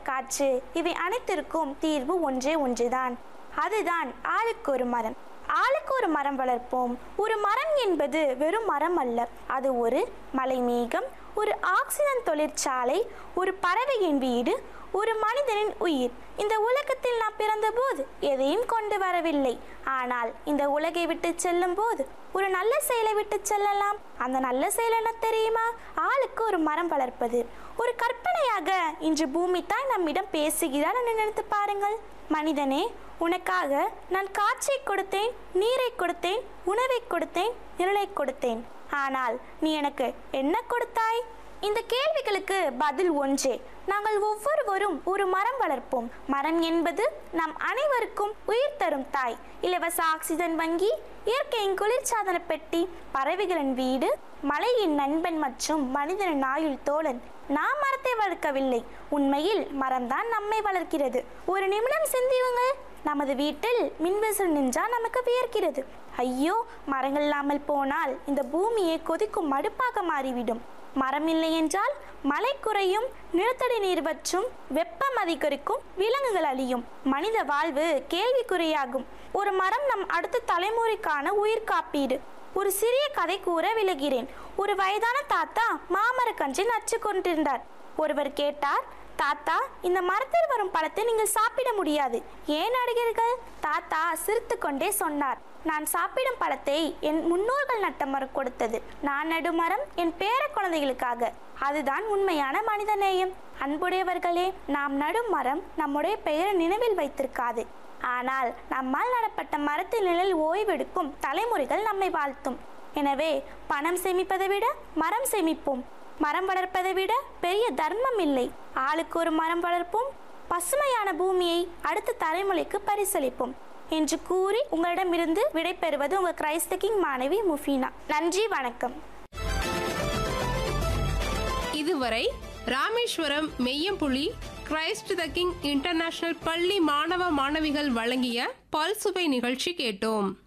காற்று இவை அனைத்திற்கும் தீர்வு ஒன்றே ஒன்றுதான் அதுதான் ஆளுக்கு ஒரு மரம் ஆளுக்கு ஒரு மரம் வளர்ப்போம் ஒரு மரம் என்பது வெறும் மரம் அல்ல அது ஒரு மலைமேகம் ஒரு ஆக்சிஜன் தொழிற்சாலை ஒரு பறவையின் வீடு ஒரு மனிதனின் உயிர் இந்த உலகத்தில் நான் பிறந்தபோது எதையும் கொண்டு வரவில்லை ஆனால் இந்த உலகை விட்டு செல்லும் போது ஒரு நல்ல செயலை விட்டு செல்லலாம் அந்த நல்ல செயல் என்ன தெரியுமா ஆளுக்கு ஒரு மரம் வளர்ப்பது ஒரு கற்பனையாக இன்று பூமி தாய் நம்மிடம் பேசுகிறார் என்று நினைத்து பாருங்கள் மனிதனே உனக்காக நான் காற்றை கொடுத்தேன் நீரை கொடுத்தேன் உணவை கொடுத்தேன் நிழலை கொடுத்தேன் ஆனால் நீ எனக்கு என்ன கொடுத்தாய் இந்த கேள்விகளுக்கு பதில் ஒன்றே நாங்கள் ஒவ்வொருவரும் ஒரு மரம் வளர்ப்போம் மரம் என்பது நம் அனைவருக்கும் உயிர் தரும் தாய் இலவச ஆக்சிஜன் வங்கி இயற்கையின் குளிர்சாதன பெட்டி பறவைகளின் வீடு மலையின் நண்பன் மற்றும் மனிதனின் ஆயுள் தோழன் நாம் மரத்தை வளர்க்கவில்லை உண்மையில் மரம்தான் நம்மை வளர்க்கிறது ஒரு நிமிடம் சிந்தியுங்கள் நமது வீட்டில் மின்விசில் நின்றால் நமக்கு வியர்க்கிறது ஐயோ மரங்கள் இல்லாமல் போனால் இந்த பூமியை கொதிக்கும் மடுப்பாக மாறிவிடும் மரம் இல்லை என்றால் மழை குறையும் நிலத்தடி நீர் வற்றும் வெப்பம் அதிகரிக்கும் விலங்குகள் அழியும் மனித வாழ்வு கேள்விக்குறியாகும் ஒரு மரம் நம் அடுத்த தலைமுறைக்கான உயிர் காப்பீடு ஒரு சிறிய கதை கூற விழுகிறேன் ஒரு வயதான தாத்தா மாமரக்கன்றை நச்சு கொண்டிருந்தார் ஒருவர் கேட்டார் தாத்தா இந்த மரத்தில் வரும் பழத்தை நீங்கள் சாப்பிட முடியாது ஏன் அடுகிறீர்கள் தாத்தா சிரித்து கொண்டே சொன்னார் நான் சாப்பிடும் பழத்தை என் முன்னோர்கள் நட்ட மரம் கொடுத்தது நான் நடும் மரம் என் பேர குழந்தைகளுக்காக அதுதான் உண்மையான மனிதநேயம் அன்புடையவர்களே நாம் நடும் மரம் நம்முடைய பெயரை நினைவில் வைத்திருக்காது ஆனால் நம்மால் நடப்பட்ட மரத்தின் நிழலில் ஓய்வெடுக்கும் தலைமுறைகள் நம்மை வாழ்த்தும் எனவே பணம் சேமிப்பதை விட மரம் சேமிப்போம் மரம் வளர்ப்பதை விட பெரிய தர்மம் இல்லை ஆளுக்கு ஒரு மரம் வளர்ப்போம் பசுமையான பூமியை அடுத்த தலைமுறைக்கு பரிசளிப்போம் என்று கூறி உங்களிடமிருந்து விடைபெறுவது உங்கள் கிரைஸ்த கிங் மாணவி முஃபீனா நன்றி வணக்கம் இதுவரை Rameswaram Meyyampuli Christ the King international பள்ளி மாணவ மாணவிகள் வழங்கிய பல்சுவை நிகழ்ச்சி கேட்டோம்